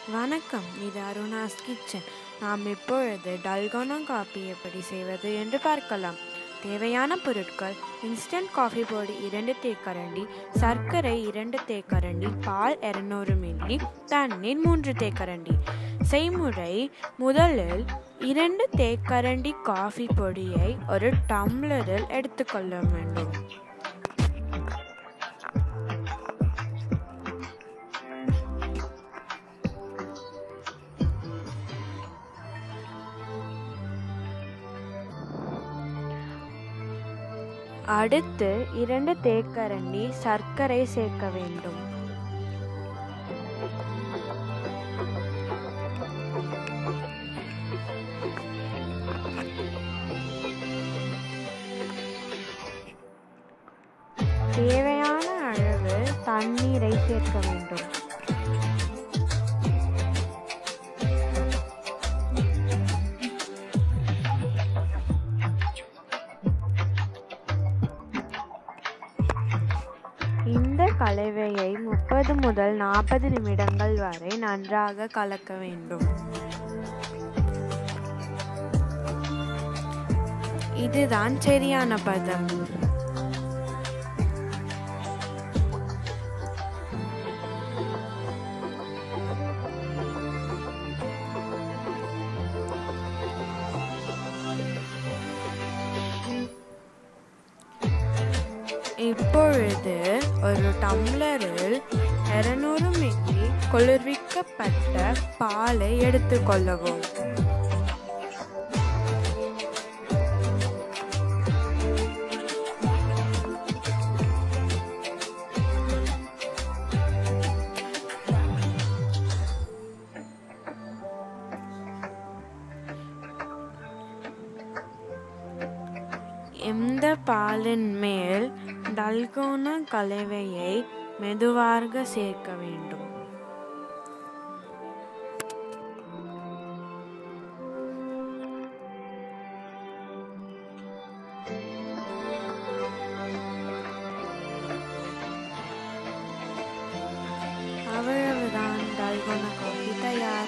வணக்கம் இது அருணாஸ் கிச்சன் நாம் இப்பொழுது டல்கோனா காபி எப்படி செய்வது என்று பார்க்கலாம் தேவையான பொருட்கள் இன்ஸ்டன்ட் காஃபி பொடி இரண்டு தேக்கரண்டி சர்க்கரை இரண்டு தேக்கரண்டி பால் இரநூறு மில்லி தண்ணீர் மூன்று தேக்கரண்டி செய்முறை முதலில் இரண்டு தேக்கரண்டி காஃபி பொடியை ஒரு டம்ளரில் எடுத்துக்கொள்ள வேண்டும் அடுத்து இரண்டு தேக்கரண்டி சர்க்கரை சேர்க்க வேண்டும் தேவையான அளவு தண்ணீரை சேர்க்க வேண்டும் இந்த கலவையை முப்பது முதல் நாற்பது நிமிடங்கள் வரை நன்றாக கலக்க வேண்டும் இதுதான் சரியான பதம் இப்பொழுது ஒரு டம்ளரில் இருநூறு மில்லி குளிர்விக்கப்பட்ட பாலை எடுத்துக்கொள்ளவும் இந்த பாலின் மேல் டல்கோனா கலவையை மெதுவாக சேர்க்க வேண்டும் அவ்வளவுதான் டல்கோனா காஃபி தயார்